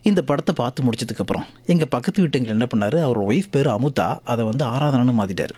இந்த படத்தை பார்த்து முடிச்சதுக்கப்புறம் எங்கள் பக்கத்து வீட்டுங்க என்ன பண்ணாரு அவர் ஒய்ஃப் பேர் அமுதா அதை வந்து ஆராதனான்னு மாற்றிட்டாரு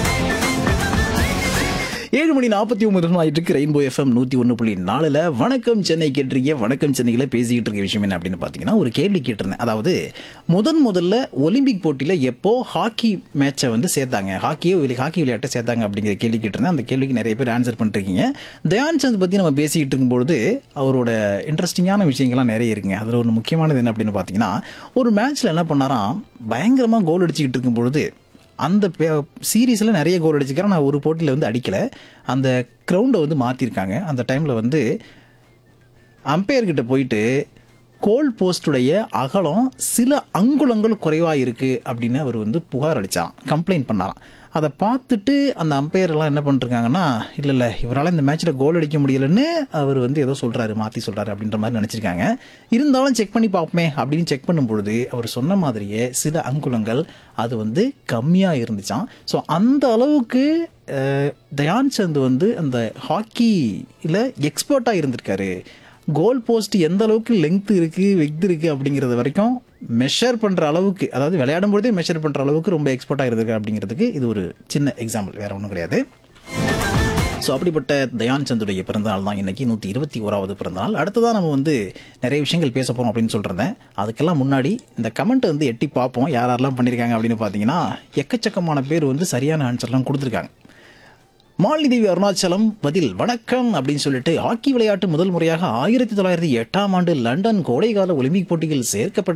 ஏழு மணி நாற்பத்தி ஒன்பது நிமிஷம் ஆயிட்டு இருக்கு ரெயின்போ எஃப்எம் நூற்றி ஒன்று புள்ளி நாலில் வணக்கம் சென்னை கேட்டிருக்கீங்க வணக்கம் சென்னையில் பேசிக்கிட்டு இருக்க விஷயம் என்ன அப்படின்னு பார்த்தீங்கன்னா ஒரு கேள்வி கேட்டிருந்தேன் அதாவது முதன் முதல்ல ஒலிம்பிக் போட்டியில் எப்போ ஹாக்கி மேட்சை வந்து சேர்த்தாங்க ஹாக்கியோ இல்லை ஹாக்கி விளையாட்டை சேர்த்தாங்க அப்படிங்கிற கேள்வி கேட்டிருந்தேன் அந்த கேள்விக்கு நிறைய பேர் ஆன்சர் பண்ணிருக்கீங்க தயான் சந்த் பற்றி நம்ம பேசிக்கிட்டு இருக்கும்பொழுது அவரோட இன்ட்ரெஸ்டிங்கான விஷயங்கள்லாம் நிறைய இருக்குங்க அதில் ஒன்று முக்கியமானது என்ன அப்படின்னு பார்த்தீங்கன்னா ஒரு மேட்ச்சில் என்ன பண்ணாராம் பயங்கரமாக கோல் அடிச்சுக்கிட்டு இருக்கும் பொழுது அந்த சீரீஸில் நிறைய கோல் அடிச்சுக்கிறேன் நான் ஒரு போட்டியில் வந்து அடிக்கலை அந்த க்ரௌண்டை வந்து மாற்றிருக்காங்க அந்த டைமில் வந்து அம்பையர்கிட்ட போயிட்டு கோல் போஸ்டுடைய அகலம் சில அங்குலங்கள் குறைவாக இருக்குது அப்படின்னு அவர் வந்து புகார் அடித்தான் கம்ப்ளைண்ட் பண்ணாராம் அதை பார்த்துட்டு அந்த அம்பையர் எல்லாம் என்ன பண்ணிருக்காங்கன்னா இல்லை இல்லை இவரால் இந்த மேட்ச்சில் கோல் அடிக்க முடியலன்னு அவர் வந்து ஏதோ சொல்கிறாரு மாற்றி சொல்கிறாரு அப்படின்ற மாதிரி நினச்சிருக்காங்க இருந்தாலும் செக் பண்ணி பார்ப்போமே அப்படின்னு செக் பண்ணும் பொழுது அவர் சொன்ன மாதிரியே சில அங்குலங்கள் அது வந்து கம்மியாக இருந்துச்சாம் ஸோ அந்த அளவுக்கு அஹ், தயான் சந்த் வந்து அந்த ஹாக்கியில் எக்ஸ்பர்ட்டாக இருந்திருக்காரு கோல் போஸ்ட் எந்த அளவுக்கு லெங்த் இருக்குது வெக்த் இருக்குது அப்படிங்கிறது வரைக்கும் மெஷர் பண்ணுற அளவுக்கு அதாவது விளையாடும் பொழுதே மெஷர் பண்ணுற அளவுக்கு ரொம்ப எக்ஸ்பர்ட்டாக இருந்திருக்கு அப்படிங்கிறதுக்கு இது ஒரு சின்ன எக்ஸாம்பிள் வேற ஒன்றும் கிடையாது ஸோ அப்படிப்பட்ட தயான் சந்துடைய பிறந்தநாள் தான் இன்னைக்கு நூற்றி இருபத்தி ஓராவது பிறந்தநாள் அடுத்ததான் நம்ம வந்து நிறைய விஷயங்கள் பேச போகிறோம் அப்படின்னு சொல்கிறேன் அதுக்கெல்லாம் முன்னாடி இந்த கமெண்ட் வந்து எட்டி பார்ப்போம் யார் யாரெல்லாம் பண்ணியிருக்காங்க அப்படின்னு பார்த்தீங்கன்னா எக்கச்சக்கமான பேர் வந்து சரியான ஆன்சர்லாம் கொடுத்துருக்காங்க மாலிதேவி அருணாச்சலம் பதில் வணக்கம் அப்படின்னு சொல்லிட்டு ஹாக்கி விளையாட்டு முதல் முறையாக ஆயிரத்தி தொள்ளாயிரத்தி எட்டாம் ஆண்டு லண்டன் கோடைகால ஒலிம்பிக் போட்டியில் சேர்க்கப்பட்ட